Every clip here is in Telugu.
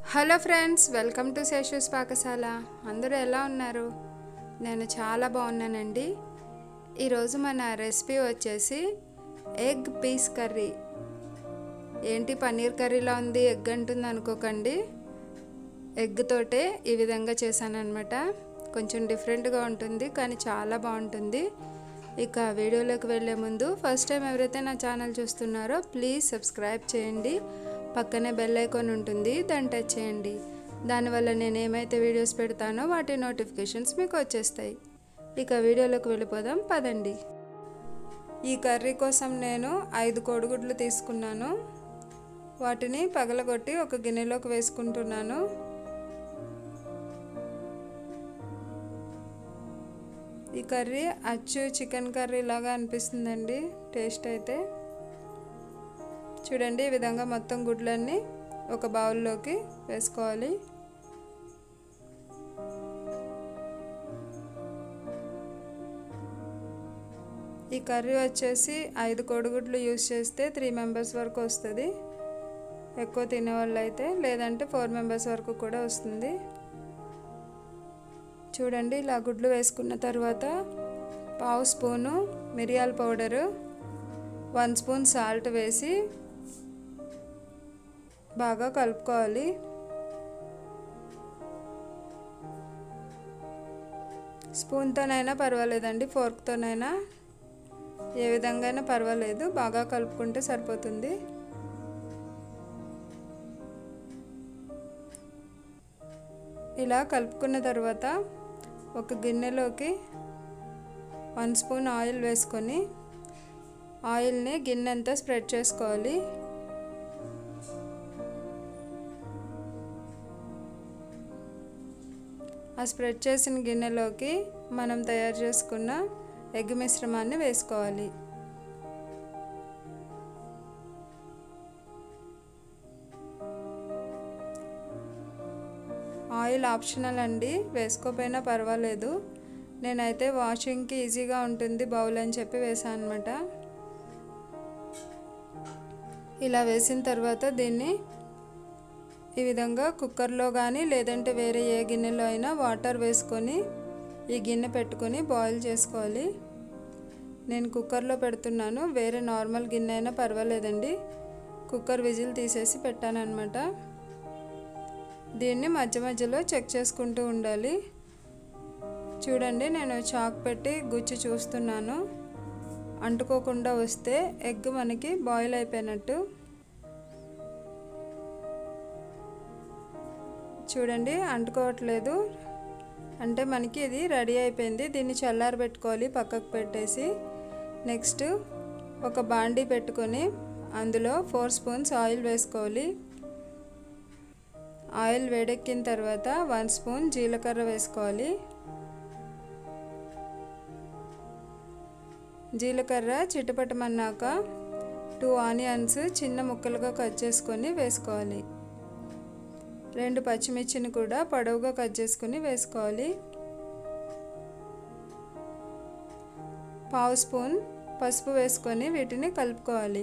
hello friends welcome to Seshu's Pakasala అందరూ ఎలా ఉన్నారు నేను చాలా బాగున్నానండి ఈరోజు మన రెసిపీ వచ్చేసి ఎగ్ పీస్ కర్రీ ఏంటి పన్నీర్ కర్రీలా ఉంది ఎగ్ అంటుంది అనుకోకండి ఎగ్ తోటే ఈ విధంగా చేశానమాట కొంచెం డిఫరెంట్గా ఉంటుంది కానీ చాలా బాగుంటుంది ఇక వీడియోలోకి వెళ్ళే ముందు ఫస్ట్ టైం ఎవరైతే నా ఛానల్ చూస్తున్నారో ప్లీజ్ సబ్స్క్రైబ్ చేయండి పక్కనే బెల్ ఐకాన్ ఉంటుంది దాన్ని టచ్ చేయండి దానివల్ల నేను ఏమైతే వీడియోస్ పెడతానో వాటి నోటిఫికేషన్స్ మీకు వచ్చేస్తాయి ఇక వీడియోలోకి వెళ్ళిపోదాం పదండి ఈ కర్రీ కోసం నేను ఐదు కోడిగుడ్లు తీసుకున్నాను వాటిని పగలగొట్టి ఒక గిన్నెలోకి వేసుకుంటున్నాను ఈ కర్రీ అచ్చు చికెన్ కర్రీ లాగా అనిపిస్తుందండి టేస్ట్ అయితే చూడండి ఈ విధంగా మొత్తం గుడ్లన్నీ ఒక బౌల్లోకి వేసుకోవాలి ఈ కర్రీ వచ్చేసి ఐదు కోడిగుడ్లు యూస్ చేస్తే త్రీ మెంబర్స్ వరకు వస్తుంది ఎక్కువ తినేవాళ్ళు అయితే లేదంటే ఫోర్ మెంబర్స్ వరకు కూడా వస్తుంది చూడండి ఇలా గుడ్లు వేసుకున్న తర్వాత పావు స్పూను మిరియాల పౌడరు వన్ స్పూన్ సాల్ట్ వేసి బాగా కలుపుకోవాలి స్పూన్తోనైనా పర్వాలేదండి ఫోర్క్తోనైనా ఏ విధంగా అయినా పర్వాలేదు బాగా కలుపుకుంటే సరిపోతుంది ఇలా కలుపుకున్న తర్వాత ఒక గిన్నెలోకి వన్ స్పూన్ ఆయిల్ వేసుకొని ఆయిల్ని గిన్నె అంతా స్ప్రెడ్ చేసుకోవాలి ఆ స్ప్రెడ్ చేసిన గిన్నెలోకి మనం తయారు చేసుకున్న ఎగ్ మిశ్రమాన్ని వేసుకోవాలి ఆయిల్ ఆప్షనల్ అండి వేసుకోపోయినా పర్వాలేదు నేనైతే వాషింగ్కి ఈజీగా ఉంటుంది బౌల్ అని చెప్పి వేసాను అనమాట ఇలా వేసిన తర్వాత దీన్ని ఈ విధంగా కుక్కర్లో కానీ లేదంటే వేరే ఏ గిన్నెలో అయినా వాటర్ వేసుకొని ఈ గిన్నె పెట్టుకొని బాయిల్ చేసుకోవాలి నేను కుక్కర్లో పెడుతున్నాను వేరే నార్మల్ గిన్నె అయినా పర్వాలేదండి కుక్కర్ విజిల్ తీసేసి పెట్టానమాట దీన్ని మధ్య మధ్యలో చెక్ చేసుకుంటూ ఉండాలి చూడండి నేను చాక్ పెట్టి గుచ్చి చూస్తున్నాను అంటుకోకుండా వస్తే ఎగ్ మనకి బాయిల్ అయిపోయినట్టు చూడండి అంటుకోవట్లేదు అంటే మనకి ఇది రెడీ అయిపోయింది దీన్ని చల్లారబెట్టుకోవాలి పక్కకు పెట్టేసి నెక్స్ట్ ఒక బాండీ పెట్టుకొని అందులో ఫోర్ స్పూన్స్ ఆయిల్ వేసుకోవాలి ఆయిల్ వేడెక్కిన తర్వాత వన్ స్పూన్ జీలకర్ర వేసుకోవాలి జీలకర్ర చిటపటమన్నాక టూ ఆనియన్స్ చిన్న ముక్కలుగా కట్ చేసుకొని వేసుకోవాలి రెండు పచ్చిమిర్చిని కూడా పొడవుగా కట్ చేసుకుని వేసుకోవాలి పావు స్పూన్ పసుపు వేసుకొని వీటిని కలుపుకోవాలి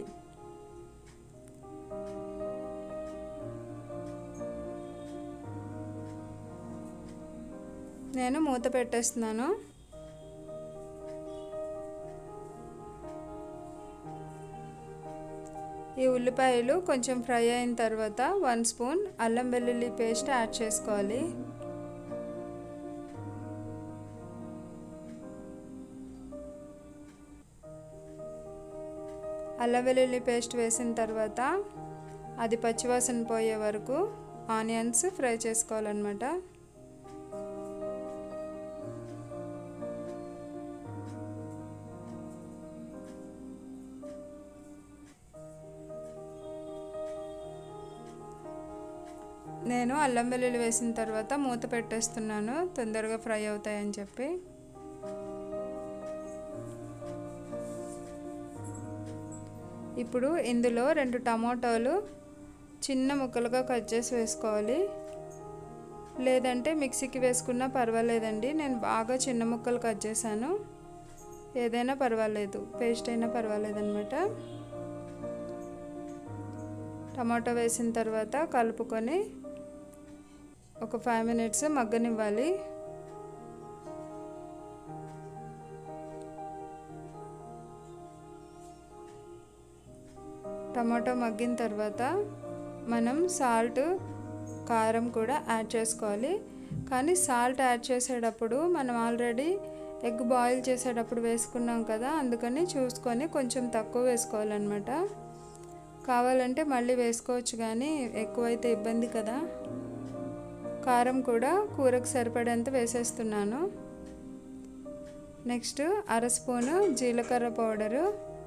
నేను మూత పెట్టేస్తున్నాను ఈ ఉల్లిపాయలు కొంచెం ఫ్రై అయిన తర్వాత వన్ స్పూన్ అల్లం వెల్లుల్లి పేస్ట్ యాడ్ చేసుకోవాలి అల్లం వెల్లుల్లి పేస్ట్ వేసిన తర్వాత అది పచ్చివాసన పోయే వరకు ఆనియన్స్ ఫ్రై చేసుకోవాలన్నమాట నేను అల్లం వెల్లుల్లి వేసిన తర్వాత మూత పెట్టేస్తున్నాను తొందరగా ఫ్రై అవుతాయని చెప్పి ఇప్పుడు ఇందులో రెండు టమాటోలు చిన్న ముక్కలుగా కట్ చేసి వేసుకోవాలి లేదంటే మిక్సీకి వేసుకున్నా పర్వాలేదండి నేను బాగా చిన్న ముక్కలు కట్ చేశాను ఏదైనా పర్వాలేదు పేస్ట్ అయినా పర్వాలేదు అనమాట టమాటో వేసిన తర్వాత కలుపుకొని ఒక ఫైవ్ మినిట్స్ మగ్గనివ్వాలి టమాటో మగ్గిన తర్వాత మనం సాల్ట్ కారం కూడా యాడ్ చేసుకోవాలి కానీ సాల్ట్ యాడ్ చేసేటప్పుడు మనం ఆల్రెడీ ఎగ్ బాయిల్ చేసేటప్పుడు వేసుకున్నాం కదా అందుకని చూసుకొని కొంచెం తక్కువ వేసుకోవాలన్నమాట కావాలంటే మళ్ళీ వేసుకోవచ్చు కానీ ఎక్కువైతే ఇబ్బంది కదా కారం కూడా కూరకు సరిపడేంత వేసేస్తున్నాను నెక్స్ట్ అర స్పూను జీలకర్ర పౌడరు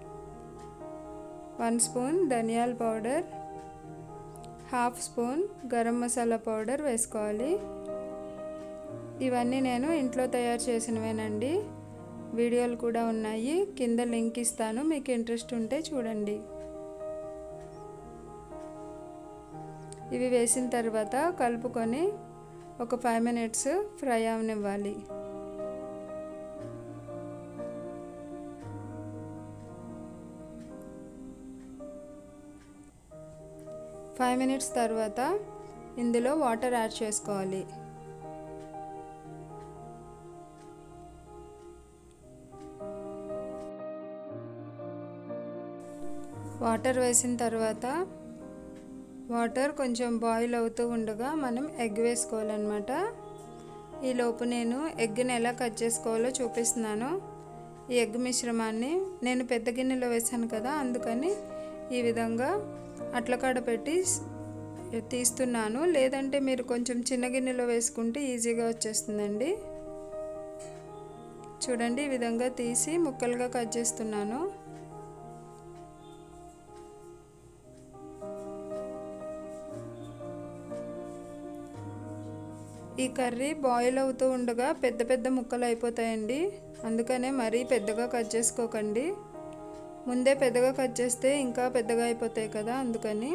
వన్ స్పూన్ ధనియాల powder half spoon garam masala powder వేసుకోవాలి ఇవన్నీ నేను ఇంట్లో తయారు చేసినవేనండి వీడియోలు కూడా ఉన్నాయి కింద లింక్ ఇస్తాను మీకు ఇంట్రెస్ట్ ఉంటే చూడండి ఇవి వేసిన తర్వాత కలుపుకొని ఒక ఫైవ్ మినిట్స్ ఫ్రై అవనివ్వాలి ఫైవ్ మినిట్స్ తర్వాత ఇందులో వాటర్ యాడ్ చేసుకోవాలి వాటర్ వేసిన తర్వాత వాటర్ కొంచెం బాయిల్ అవుతూ ఉండగా మనం ఎగ్ వేసుకోవాలన్నమాట ఈలోపు నేను ఎగ్ని ఎలా కట్ చేసుకోవాలో చూపిస్తున్నాను ఈ ఎగ్ మిశ్రమాన్ని నేను పెద్ద గిన్నెలో వేసాను కదా అందుకని ఈ విధంగా అట్లకాడ పెట్టి తీస్తున్నాను లేదంటే మీరు కొంచెం చిన్న గిన్నెలో వేసుకుంటే ఈజీగా వచ్చేస్తుందండి చూడండి ఈ విధంగా తీసి ముక్కలుగా కట్ చేస్తున్నాను ఈ కర్రీ బాయిల్ అవుతూ ఉండగా పెద్ద పెద్ద ముక్కలు అయిపోతాయండి అందుకనే మరీ పెద్దగా కట్ చేసుకోకండి ముందే పెద్దగా కట్ చేస్తే ఇంకా పెద్దగా అయిపోతాయి కదా అందుకని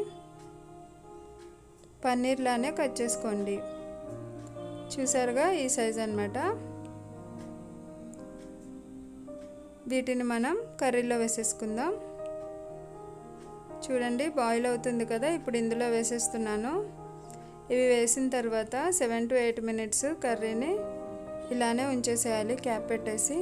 పన్నీర్లానే కట్ చేసుకోండి చూసారుగా ఈ సైజ్ అనమాట వీటిని మనం కర్రీలో వేసేసుకుందాం చూడండి బాయిల్ అవుతుంది కదా ఇప్పుడు ఇందులో వేసేస్తున్నాను ఇవి వేసిన తర్వాత సెవెన్ టు ఎయిట్ మినిట్స్ కర్రీని ఇలానే ఉంచేసేయాలి క్యాప్ పెట్టేసి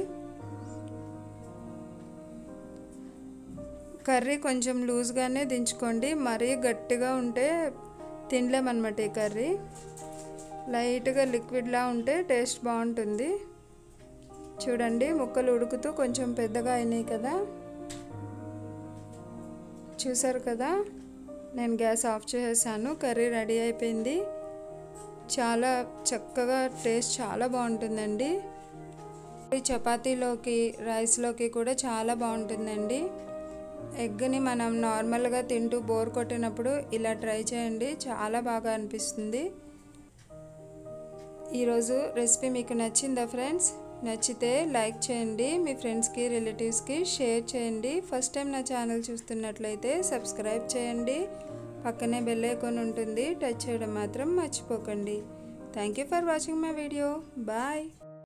కర్రీ కొంచెం లూజ్గానే దించుకోండి మరీ గట్టిగా ఉంటే తినలేమన్నమాట ఈ కర్రీ లైట్గా లిక్విడ్లా ఉంటే టేస్ట్ బాగుంటుంది చూడండి ముక్కలు ఉడుకుతూ కొంచెం పెద్దగా అయినాయి కదా చూసారు కదా నేను గ్యాస్ ఆఫ్ చేసేసాను కర్రీ రెడీ అయిపోయింది చాలా చక్కగా టేస్ట్ చాలా బాగుంటుందండి చపాతీలోకి రైస్లోకి కూడా చాలా బాగుంటుందండి ఎగ్ని మనం నార్మల్గా తింటూ బోర్ కొట్టినప్పుడు ఇలా ట్రై చేయండి చాలా బాగా అనిపిస్తుంది ఈరోజు రెసిపీ మీకు నచ్చిందా ఫ్రెండ్స్ నచ్చితే లైక్ చేయండి మీ ఫ్రెండ్స్కి రిలేటివ్స్కి షేర్ చేయండి ఫస్ట్ టైం నా ఛానల్ చూస్తున్నట్లయితే సబ్స్క్రైబ్ చేయండి పక్కనే బెల్ ఐకాన్ ఉంటుంది టచ్ చేయడం మాత్రం మర్చిపోకండి thank you for watching my video bye